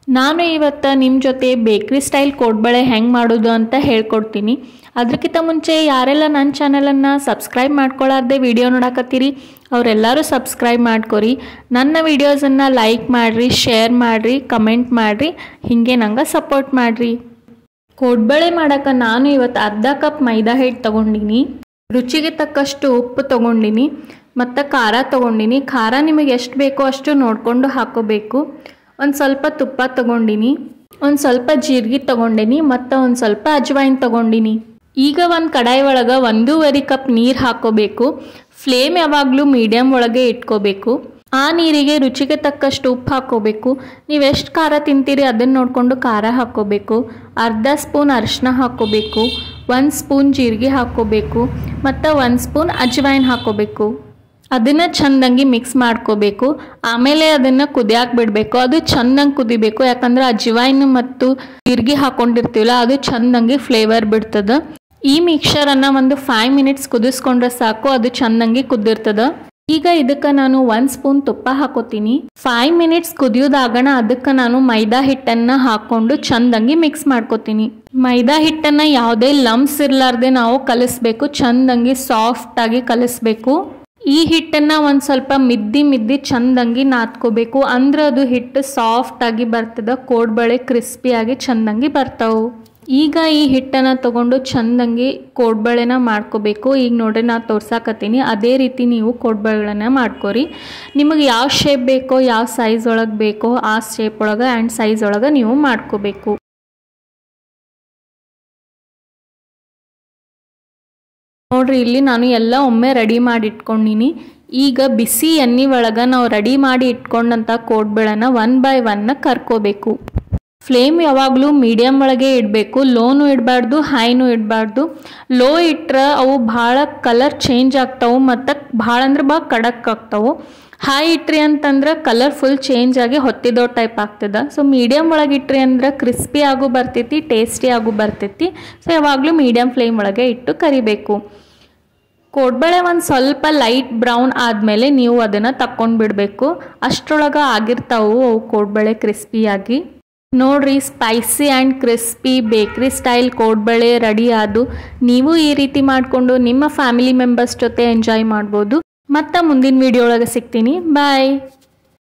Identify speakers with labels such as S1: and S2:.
S1: ನಾನು ಇವತ್ತು ನಿಮ್ಮ ಜೊತೆ ಬೇಕ್ರಿ ಸ್ಟೈಲ್ ಕೋಡ್ಬಳೆ ಹೆಂಗೆ ಮಾಡೋದು ಅಂತ ಹೇಳ್ಕೊಡ್ತೀನಿ ಅದಕ್ಕಿಂತ ಮುಂಚೆ ಯಾರೆಲ್ಲ ನನ್ನ ಚಾನಲನ್ನು ಸಬ್ಸ್ಕ್ರೈಬ್ ಮಾಡ್ಕೊಳ್ಳಾರ್ದೆ ವಿಡಿಯೋ ನೋಡಕತ್ತೀರಿ ಅವರೆಲ್ಲರೂ ಸಬ್ಸ್ಕ್ರೈಬ್ ಮಾಡ್ಕೊರಿ ನನ್ನ ವಿಡಿಯೋಸನ್ನು ಲೈಕ್ ಮಾಡಿರಿ ಶೇರ್ ಮಾಡಿರಿ ಕಮೆಂಟ್ ಮಾಡಿರಿ ಹೀಗೆ ನಂಗೆ ಸಪೋರ್ಟ್ ಮಾಡಿರಿ ಕೋಡ್ಬಳೆ ಮಾಡಕ್ಕೆ ನಾನು ಇವತ್ತು ಅರ್ಧ ಕಪ್ ಮೈದಾ ಹಿಟ್ಟು ತೊಗೊಂಡಿನಿ ರುಚಿಗೆ ತಕ್ಕಷ್ಟು ಉಪ್ಪು ತೊಗೊಂಡಿನಿ ಮತ್ತು ಖಾರ ತೊಗೊಂಡಿನಿ ಖಾರ ನಿಮಗೆ ಎಷ್ಟು ಬೇಕೋ ಅಷ್ಟು ನೋಡಿಕೊಂಡು ಹಾಕೋಬೇಕು ಒಂದು ಸ್ವಲ್ಪ ತುಪ್ಪ ತೊಗೊಂಡಿನಿ ಒಂದು ಸ್ವಲ್ಪ ಜೀರಿಗೆ ತೊಗೊಂಡಿನಿ ಮತ್ತು ಒಂದು ಸ್ವಲ್ಪ ಅಜ್ವಾಯಿನ್ ತೊಗೊಂಡಿನಿ ಈಗ ಒಂದು ಕಡಾಯಿ ಒಳಗೆ ಒಂದೂವರೆ ಕಪ್ ನೀರು ಹಾಕೋಬೇಕು ಫ್ಲೇಮ್ ಯಾವಾಗಲೂ ಮೀಡಿಯಮ್ ಒಳಗೆ ಇಟ್ಕೋಬೇಕು ಆ ನೀರಿಗೆ ರುಚಿಗೆ ತಕ್ಕಷ್ಟು ಉಪ್ಪು ಹಾಕೋಬೇಕು ನೀವು ಎಷ್ಟು ಖಾರ ತಿಂತೀರಿ ಅದನ್ನು ನೋಡಿಕೊಂಡು ಖಾರ ಹಾಕೋಬೇಕು ಅರ್ಧ ಸ್ಪೂನ್ ಅರಿಶಿನ ಹಾಕೋಬೇಕು ಒಂದು ಸ್ಪೂನ್ ಜೀರಿಗೆ ಹಾಕೋಬೇಕು ಮತ್ತು ಒಂದು ಸ್ಪೂನ್ ಅಜ್ವಾಯಿನ್ ಹಾಕೋಬೇಕು ಅದನ್ನು ಚಂದಂಗಿ ಮಿಕ್ಸ್ ಮಾಡ್ಕೋಬೇಕು ಆಮೇಲೆ ಅದನ್ನು ಕುದಿಯಾಕೆ ಬಿಡಬೇಕು ಅದು ಚಂದಂಗೆ ಕುದಿಬೇಕು ಯಾಕಂದ್ರೆ ಅಜ್ವಾಯಿನ್ ಮತ್ತು ಜೀರಿಗೆ ಹಾಕೊಂಡಿರ್ತೀವಲ್ಲ ಅದು ಚಂದಂಗಿ ಫ್ಲೇವರ್ ಬಿಡ್ತದೆ ಈ ಮಿಕ್ಸರನ್ನು ಒಂದು ಫೈವ್ ಮಿನಿಟ್ಸ್ ಕುದಿಸ್ಕೊಂಡ್ರೆ ಸಾಕು ಅದು ಚಂದಂಗಿ ಕುದ್ದಿರ್ತದೆ ಈಗ ಇದಕ್ಕೆ ನಾನು ಒಂದು ಸ್ಪೂನ್ ತುಪ್ಪ ಹಾಕೋತೀನಿ ಫೈವ್ ಮಿನಿಟ್ಸ್ ಕುದಿಯೋದಾಗಣ ಅದಕ್ಕೆ ನಾನು ಮೈದಾ ಹಿಟ್ಟನ್ನು ಹಾಕೊಂಡು ಚಂದಂಗಿ ಮಿಕ್ಸ್ ಮಾಡ್ಕೋತೀನಿ ಮೈದಾ ಹಿಟ್ಟನ್ನು ಯಾವುದೇ ಲಮ್ಸ್ ಇರಲಾರ್ದೆ ನಾವು ಕಲಿಸ್ಬೇಕು ಚಂದಂಗಿ ಸಾಫ್ಟ್ ಆಗಿ ಕಲಿಸ್ಬೇಕು ಈ ಹಿಟ್ಟನ್ನು ಒಂದು ಸ್ವಲ್ಪ ಮಿದ್ದಿ ಮಿದ್ದಿ ಚಂದಂಗಿ ನಾದ್ಕೋಬೇಕು ಅಂದ್ರೆ ಅದು ಹಿಟ್ಟು ಸಾಫ್ಟ್ ಆಗಿ ಬರ್ತದೆ ಕೋಡ್ಬಳೆ ಕ್ರಿಸ್ಪಿಯಾಗಿ ಚಂದಂಗಿ ಬರ್ತಾವು ಈಗ ಈ ಹಿಟ್ಟನ್ನು ತಗೊಂಡು ಚಂದಂಗಿ ಕೋಡ್ಬಳೆನ ಮಾಡ್ಕೋಬೇಕು ಈಗ ನೋಡ್ರಿ ನಾ ತೋರ್ಸಾಕತ್ತೀನಿ ಅದೇ ರೀತಿ ನೀವು ಕೋಡ್ಬಳೆಗಳನ್ನ ಮಾಡ್ಕೊರಿ ನಿಮಗೆ ಯಾವ ಶೇಪ್ ಬೇಕೋ ಯಾವ ಸೈಜ್ ಒಳಗೆ ಬೇಕೋ ಆ ಶೇಪ್ ಒಳಗೆ ಆ್ಯಂಡ್ ಸೈಜ್ ಒಳಗೆ ನೀವು ಮಾಡ್ಕೋಬೇಕು ನೋಡ್ರಿ ಇಲ್ಲಿ ನಾನು ಎಲ್ಲ ಒಮ್ಮೆ ರೆಡಿ ಮಾಡಿ ಇಟ್ಕೊಂಡಿನಿ ಈಗ ಬಿಸಿ ಎಣ್ಣೆ ಒಳಗೆ ನಾವು ರೆಡಿ ಮಾಡಿ ಇಟ್ಕೊಂಡಂಥ ಕೋಡ್ಬೆಳನ ಒನ್ ಬೈ ಒನ್ನ ಕರ್ಕೋಬೇಕು ಫ್ಲೇಮ್ ಯಾವಾಗಲೂ ಮೀಡಿಯಮ್ ಒಳಗೆ ಇಡಬೇಕು ಲೋನು ಇಡಬಾರ್ದು ಹೈನು ಇಡಬಾರ್ದು ಲೋ ಇಟ್ರೆ ಅವು ಭಾಳ ಕಲರ್ ಚೇಂಜ್ ಆಗ್ತಾವೆ ಮತ್ತು ಭಾಳ ಅಂದ್ರೆ ಭಾಳ ಕಡಕ್ ಆಗ್ತಾವೆ ಹೈ ಇಟ್ರಿ ಅಂತಂದ್ರೆ ಕಲರ್ ಫುಲ್ ಚೇಂಜ್ ಆಗಿ ಹೊತ್ತಿದೋ ಟೈಪ್ ಆಗ್ತದೆ ಸೊ ಮೀಡಿಯಮ್ ಒಳಗೆ ಇಟ್ರಿ ಅಂದ್ರೆ ಕ್ರಿಸ್ಪಿ ಆಗು ಬರ್ತೈತಿ ಟೇಸ್ಟಿ ಆಗು ಬರ್ತೈತಿ ಸೊ ಯಾವಾಗಲೂ ಮೀಡಿಯಮ್ ಫ್ಲೇಮ್ ಒಳಗೆ ಇಟ್ಟು ಕರಿಬೇಕು ಕೋಡ್ಬಳೆ ಒಂದು ಸ್ವಲ್ಪ ಲೈಟ್ ಬ್ರೌನ್ ಆದಮೇಲೆ ನೀವು ಅದನ್ನು ತಕ್ಕೊಂಡು ಬಿಡಬೇಕು ಅಷ್ಟರೊಳಗೆ ಆಗಿರ್ತಾವು ಅವು ಕೋಡ್ಬಳೆ ಕ್ರಿಸ್ಪಿಯಾಗಿ ನೋಡ್ರಿ spicy and crispy bakery style ಕೋಡ್ಬಳೆ ರೆಡಿ ಆದು ನೀವು ಈ ರೀತಿ ಮಾಡಿಕೊಂಡು ನಿಮ್ಮ ಫ್ಯಾಮಿಲಿ ಮೆಂಬರ್ಸ್ ಜೊತೆ ಎಂಜಾಯ್ ಮಾಡ್ಬೋದು ಮತ್ತು ಮುಂದಿನ ವಿಡಿಯೋ ಒಳಗೆ ಸಿಗ್ತೀನಿ ಬಾಯ್